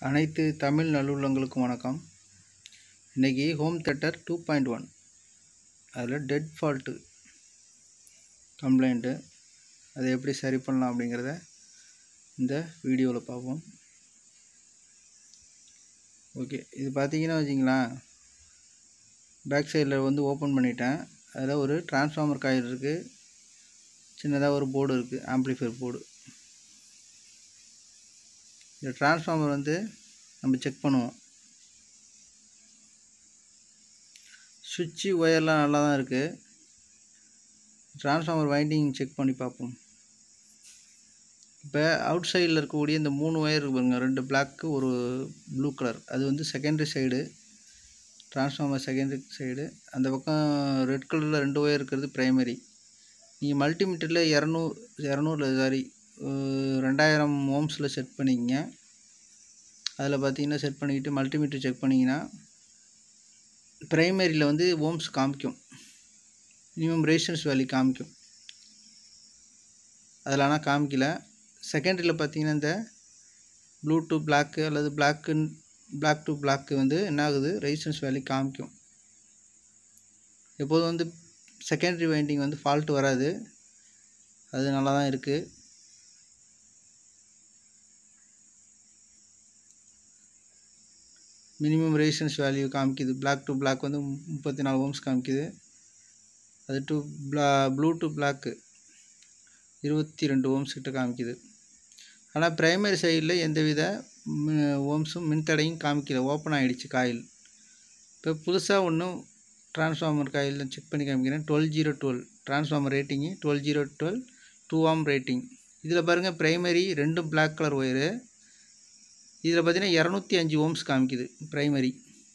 அனைத்து தமிழ் நல்லுள்ளங்களுக்கும் வணக்கம் இன்றைக்கி home theatre two point one அதில் டெட் ஃபால்ட்டு கம்ப்ளைண்ட்டு அதை எப்படி சரி பண்ணலாம் அப்படிங்கிறத இந்த வீடியோவில் பார்ப்போம் ஓகே இது பார்த்தீங்கன்னா வச்சிங்களேன் பேக் சைடில் வந்து ஓப்பன் பண்ணிட்டேன் அதில் ஒரு டிரான்ஸ்ஃபார்மர் காயில் இருக்குது சின்னதாக ஒரு போர்டு இருக்குது ஆம்ப்ளிஃபையர் போர்டு இந்த டிரான்ஸ்ஃபார்மர் வந்து நம்ம செக் பண்ணுவோம் சுவிட்சு ஒயர்லாம் நல்லா தான் இருக்குது டிரான்ஸ்ஃபார்மர் வைண்டிங் செக் பண்ணி பார்ப்போம் இப்போ அவுட் சைடில் இருக்கக்கூடிய இந்த மூணு ஒயர் இருக்கு பாருங்க ரெண்டு பிளாக்கு ஒரு ப்ளூ கலர் அது வந்து secondary side transformer secondary side அந்த பக்கம் ரெட் கலரில் ரெண்டு ஒயர் இருக்கிறது ப்ரைமரி நீங்கள் மல்டிமீட்டரில் இரநூறு இரநூறு சாரி ரெண்டாயிரம் ஓம்ஸில் செட் பண்ணிக்கங்க அதில் பார்த்தீங்கன்னா செட் பண்ணிக்கிட்டு மல்டிமீட்டர் செக் பண்ணிங்கன்னா ப்ரைமரியில் வந்து ஓம்ஸ் காமிக்கும் மினிமம் ரேஷன்ஸ் வேல்யூ காமிக்கும் அதில் ஆனால் காமிக்கல செகண்டரியில் பார்த்தீங்கன்னா இந்த ப்ளூ டு பிளாக்கு அல்லது பிளாக்கு பிளாக் டு பிளாக்கு வந்து என்ன ஆகுது ரெசிஸ்டன்ஸ் வேல்யூ காமிக்கும் எப்போதும் வந்து செகண்டரி வைண்டிங் வந்து ஃபால்ட் வராது அது நல்லா தான் இருக்குது மினிமம் ரெசிஸ்டன்ஸ் வேல்யூ காமிக்குது பிளாக் டு பிளாக் வந்து முப்பத்தி நாலு ஓம்ஸ் காமிக்குது அது டு பிளா ப்ளூ டு பிளாக்கு இருபத்தி ரெண்டு ஓம்ஸ் கிட்ட காமிக்குது ஆனால் ப்ரைமரி சைடில் எந்தவித ஓம்ஸும் மின்தடையும் காமிக்கல ஓப்பன் ஆகிடுச்சு காயில் இப்போ புதுசாக ஒன்றும் டிரான்ஸ்ஃபார்மர் காயில் செக் பண்ணி காமிக்கிறேன் twelve zero twelve transformer rating twelve zero twelve two amp rating இதில் பாருங்கள் ப்ரைமரி ரெண்டும் பிளாக் கலர் ஒயரு இதில் பார்த்தீங்கன்னா இரநூத்தி அஞ்சு ஓம்ஸ் காமிக்குது ப்ரைமரி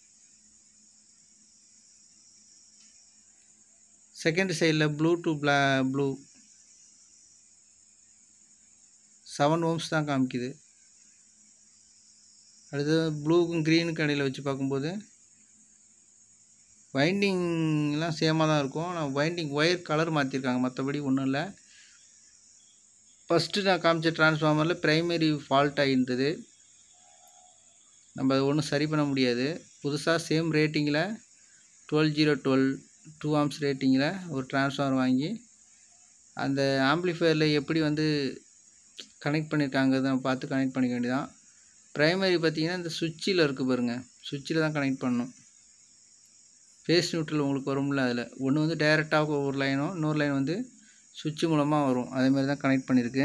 செகண்ட் சைடில் ப்ளூ டு பிளா ப்ளூ செவன் ஓம்ஸ் தான் காமிக்குது அடுத்து ப்ளூக்கும் க்ரீனுக்கும் இடையில் வச்சு பார்க்கும்போது வைண்டிங்லாம் சேமாக தான் இருக்கும் ஆனால் வைண்டிங் ஒயர் கலர் மாற்றிருக்காங்க மற்றபடி ஒன்றும் இல்லை ஃபஸ்ட்டு நான் காமிச்ச டிரான்ஸ்ஃபார்மரில் ப்ரைமரி ஃபால்ட் ஆகிருந்தது நம்ம அது ஒன்றும் சரி பண்ண முடியாது புதுசாக சேம் ரேட்டிங்கில் twelve zero twelve two amps ரேட்டிங்கில் ஒரு டிரான்ஸ்ஃபார்மர் வாங்கி அந்த ஆம்ப்ளிஃபையரில் எப்படி வந்து கனெக்ட் பண்ணியிருக்காங்கிறத நம்ம பார்த்து கனெக்ட் பண்ணிக்க வேண்டியதான் ப்ரைமரி பார்த்திங்கன்னா இந்த சுவிட்சில் இருக்குது பாருங்கள் சுவிட்சில் தான் கனெக்ட் பண்ணணும் ஃபேஸ் நியூட்ரல் உங்களுக்கு வரும்ல அதில் ஒன்று வந்து டைரெக்டாக ஒரு லைனும் இன்னொரு லைன் வந்து சுவிட்ச் மூலமாக வரும் அதேமாதிரி தான் கனெக்ட் பண்ணியிருக்கு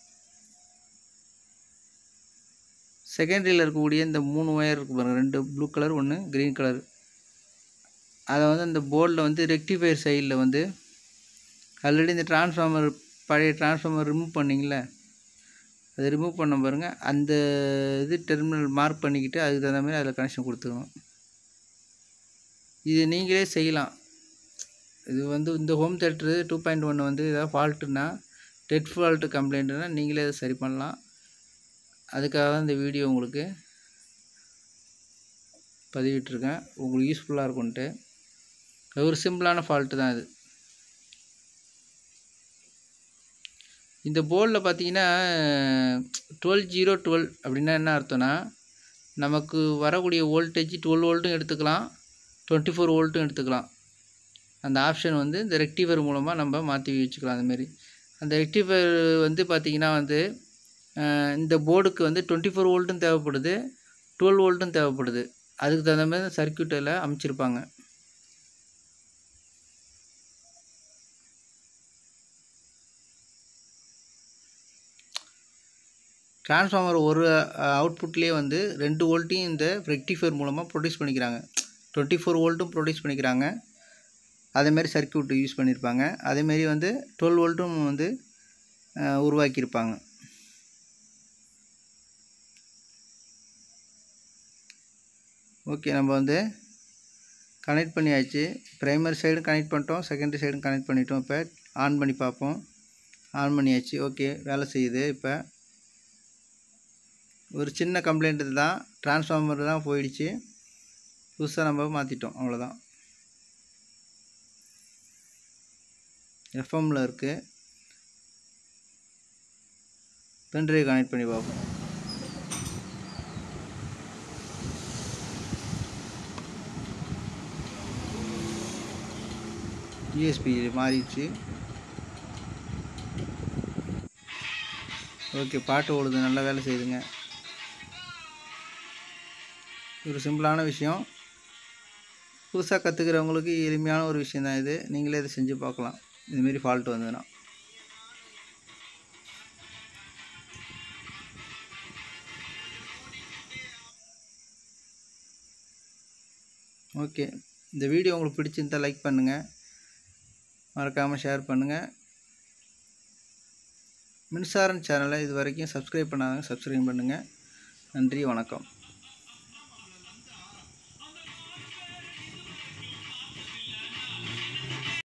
செகண்டரியில் இருக்கக்கூடிய இந்த மூணு ஒயர் இருக்குது பாருங்கள் ரெண்டு ப்ளூ கலர் ஒன்று க்ரீன் கலர் அதை வந்து அந்த போர்டில் வந்து ரெக்டிஃபையர் சைடில் வந்து ஆல்ரெடி இந்த டிரான்ஸ்ஃபார்மர் பழைய டிரான்ஸ்ஃபார்மர் ரிமூவ் பண்ணிங்கள அதை ரிமூவ் பண்ண பாருங்கள் அந்த இது டெர்மினல் மார்க் பண்ணிக்கிட்டு அதுக்கு தகுந்த மாதிரி அதில் கனெக்ஷன் கொடுத்துக்கணும் இது நீங்களே செய்யலாம் இது வந்து இந்த ஹோம் தேட்டரு டூ பாயிண்ட் ஒன்று வந்து ஏதாவது ஃபால்ட்டுனா டெட் ஃபால்ட்டு கம்ப்ளைண்ட்டுனா நீங்களே அதை சரி பண்ணலாம் அதுக்காக தான் இந்த வீடியோ உங்களுக்கு பதிவிட்டிருக்கேன் உங்களுக்கு யூஸ்ஃபுல்லாக இருக்கும்ன்ட்டு அது ஒரு சிம்பிளான ஃபால்ட்டு தான் இது இந்த போர்டில் பார்த்தீங்கன்னா டுவெல் ஜீரோ டுவெல் அப்படின்னா என்ன அர்த்தம்னா நமக்கு வரக்கூடிய வோல்டேஜ் டுவெல் வோல்ட்டும் எடுத்துக்கலாம் டுவெண்ட்டி ஃபோர் வோல்ட்டும் எடுத்துக்கலாம் அந்த ஆப்ஷன் வந்து இந்த ரெக்டிஃபர் மூலமாக நம்ம மாற்றி வச்சுக்கலாம் அந்தமாரி அந்த ரெக்டிஃபர் வந்து பார்த்திங்கன்னா வந்து இந்த போர்டுக்கு வந்து டுவெண்ட்டி ஃபோர் வோல்ட்டும் தேவைப்படுது டுவெல் வோல்ட்டும் தேவைப்படுது அதுக்கு தகுந்த மாதிரி சர்க்கியூட்டில் அமைச்சிருப்பாங்க டிரான்ஸ்ஃபார்மர் ஒரு அவுட்புட்லேயே வந்து ரெண்டு வோல்ட்டையும் இந்த ரெக்டிஃபையர் மூலமாக ப்ரொடியூஸ் பண்ணிக்கிறாங்க டுவெண்ட்டி ஃபோர் வோல்ட்டும் ப்ரொடியூஸ் பண்ணிக்கிறாங்க அதேமாரி சர்க்கியூட் யூஸ் பண்ணியிருப்பாங்க அதேமாரி வந்து டுவெல் வோல்ட்டும் வந்து உருவாக்கியிருப்பாங்க ஓகே நம்ம வந்து கனெக்ட் பண்ணியாச்சு ப்ரைமரி சைடும் கனெக்ட் பண்ணிட்டோம் செகண்டரி சைடும் கனெக்ட் பண்ணிட்டோம் இப்போ ஆன் பண்ணி பார்ப்போம் ஆன் பண்ணியாச்சு ஓகே வேலை செய்யுது இப்போ ஒரு சின்ன கம்ப்ளைண்ட் தான் டிரான்ஸ்ஃபார்மர் தான் போயிடுச்சு புதுசாக நம்ம மாற்றிட்டோம் அவ்வளோதான் எஃப்எம்மில் இருக்குது பென்ட்ரைவ் கனெக்ட் பண்ணி பார்ப்போம் யூஎஸ்பி மாறிடுச்சு ஓகே பாட்டு ஓடுது நல்லா வேலை செய்யுதுங்க ஒரு சிம்பிளான விஷயம் புதுசாக கற்றுக்கிறவங்களுக்கு எளிமையான ஒரு விஷயம் தான் இது நீங்களே இதை செஞ்சு பார்க்கலாம் இதுமாரி ஃபால்ட் வந்ததுன்னா ஓகே இந்த வீடியோ உங்களுக்கு பிடிச்சிருந்தா லைக் பண்ணுங்கள் மறக்காமல் ஷேர் பண்ணுங்கள் மின்சாரன் சேனலை இது வரைக்கும் சப்ஸ்கிரைப் பண்ணாதவங்க சப்ஸ்கிரைப் பண்ணுங்கள் நன்றி வணக்கம்